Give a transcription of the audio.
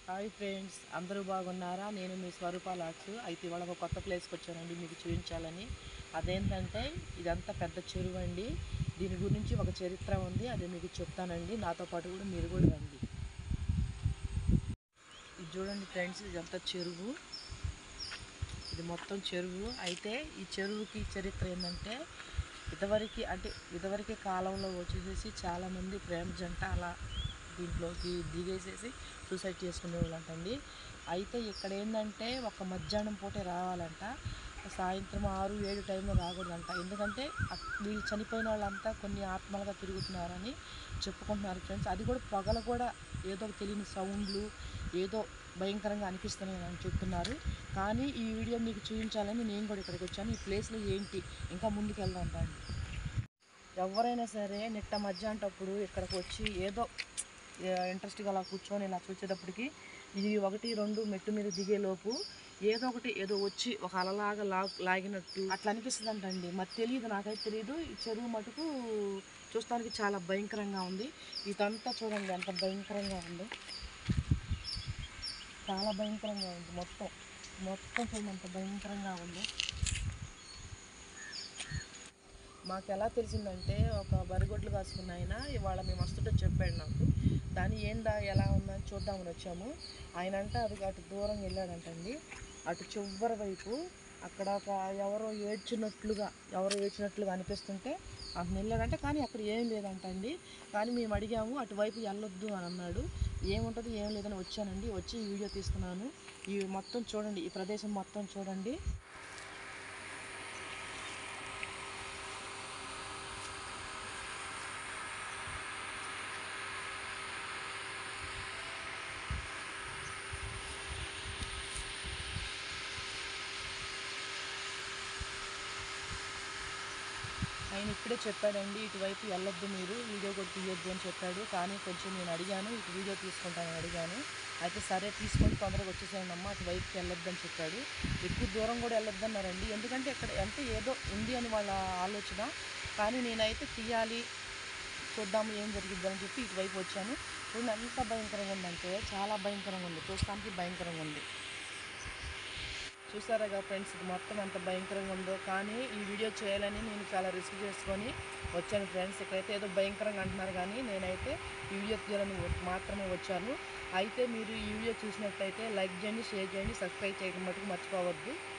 hi friends అందరూ బాగున్నారా నేను మీ స్వరూపాలాక్స్ అయితే ఇవాళ ఒక కొత్త ప్లేస్కి వచ్చానండి మీకు చూపించాలని అదేంటంటే ఇదంతా పెద్ద చెరువు అండి దీని గురించి ఒక చరిత్ర ఉంది అది మీకు చెప్తానండి నాతో పాటు కూడా మీరు కూడా రండి ఇది చూడండి ఫ్రెండ్స్ ఇదంతా చెరువు ఇది మొత్తం చెరువు అయితే ఈ చెరువుకి చరిత్ర ఏంటంటే ఇదివరకు అంటే ఇదివరకు కాలంలో వచ్చేసేసి చాలామంది ప్రేమ జంట అలా దీంట్లోకి దిగేసేసి సూసైడ్ చేసుకునే వాళ్ళంటండి అయితే ఇక్కడ ఏంటంటే ఒక మధ్యాహ్నం పూటే రావాలంట సాయంత్రం ఆరు ఏడు టైంలో రాకూడదంట ఎందుకంటే అక్- వీళ్ళు చనిపోయిన వాళ్ళంతా కొన్ని ఆత్మలుగా తిరుగుతున్నారని చెప్పుకుంటున్నారు ఫ్రెండ్స్ అది కూడా పగల కూడా ఏదో ఒక తెలియని సౌండ్లు ఏదో భయంకరంగా అనిపిస్తున్నాయి అని చెప్తున్నారు కానీ ఈ వీడియో మీకు చూపించాలని నేను కూడా ఇక్కడికి వచ్చాను ఈ ప్లేస్లో ఏంటి ఇంకా ముందుకు వెళ్దాం రండి ఎవరైనా సరే నిట్ట మధ్యాహ్నటప్పుడు ఇక్కడికి వచ్చి ఏదో ఇంట్రెస్ట్గా అలా కూర్చొని ఇలా చూసేటప్పటికి ఇది ఒకటి రెండు మెట్టు మీద దిగేలోపు ఏదో ఒకటి ఏదో వచ్చి ఒక అలలాగా లా లాగినట్టు అట్లా అనిపిస్తుంది అంటండి మరి తెలియదు నాకైతే తెలియదు ఈ చెరువు మటుకు చూస్తానికి చాలా భయంకరంగా ఉంది ఇదంతా చూడండి ఎంత భయంకరంగా ఉందో చాలా భయంకరంగా ఉంది మొత్తం మొత్తం చూడండి ఎంత భయంకరంగా ఉందో మాకు ఎలా తెలిసిందంటే ఒక బరిగొడ్లు కాసుకున్న ఆయన ఇవాళ మేము వస్తుంటే చెప్పాడు నాకు దాని ఏందా ఎలా ఉందని చూద్దామని వచ్చాము ఆయన అంటే అది అటు దూరం వెళ్ళాడంటండి అటు చివరి వైపు అక్కడ ఒక ఎవరో ఏడ్చినట్లుగా ఎవరో ఏడ్చినట్లుగా అనిపిస్తుంటే అటు వెళ్ళాడంటే కానీ అక్కడ ఏం లేదంటండి కానీ మేము అడిగాము అటువైపు వెళ్ళొద్దు అని అన్నాడు ఏముంటుంది ఏం లేదని వచ్చానండి వచ్చి ఈ వీడియో తీస్తున్నాను ఈ మొత్తం చూడండి ఈ ప్రదేశం మొత్తం చూడండి ఆయన ఇప్పుడే చెప్పాడండి ఇటువైపు వెళ్ళొద్దు మీరు వీడియో కూడా తీయొద్దు అని చెప్పాడు కానీ కొంచెం నేను అడిగాను ఇటు వీడియో తీసుకుంటానని అడిగాను అయితే సరే తీసుకొని తొందరగా వచ్చేసాను అమ్మ అటువైపుకి వెళ్ళొద్దు అని చెప్పాడు ఎక్కువ దూరం కూడా వెళ్ళొద్దు అన్నారండి ఎందుకంటే ఇక్కడ అంటే ఏదో ఉంది అని వాళ్ళ ఆలోచన కానీ నేనైతే తీయాలి చూద్దాము ఏం జరిగిద్ది అని చెప్పి ఇటువైపు వచ్చాను చూడండి ఎంత భయంకరంగా ఉందంటే చాలా భయంకరంగా ఉంది చూస్తానికి భయంకరంగా ఉంది చూసారా ఫ్రెండ్స్ ఇది మొత్తం ఎంత భయంకరంగా ఉందో కానీ ఈ వీడియో చేయాలని నేను చాలా రిస్క్ చేసుకొని వచ్చాను ఫ్రెండ్స్ ఇక్కడైతే ఏదో భయంకరంగా అంటున్నారు కానీ నేనైతే ఈ వీడియో తీయాలని మాత్రమే వచ్చాను అయితే మీరు ఈ వీడియో చూసినట్టయితే లైక్ చేయండి షేర్ చేయండి సబ్స్క్రైబ్ చేయడం మటుకు మర్చిపోవద్దు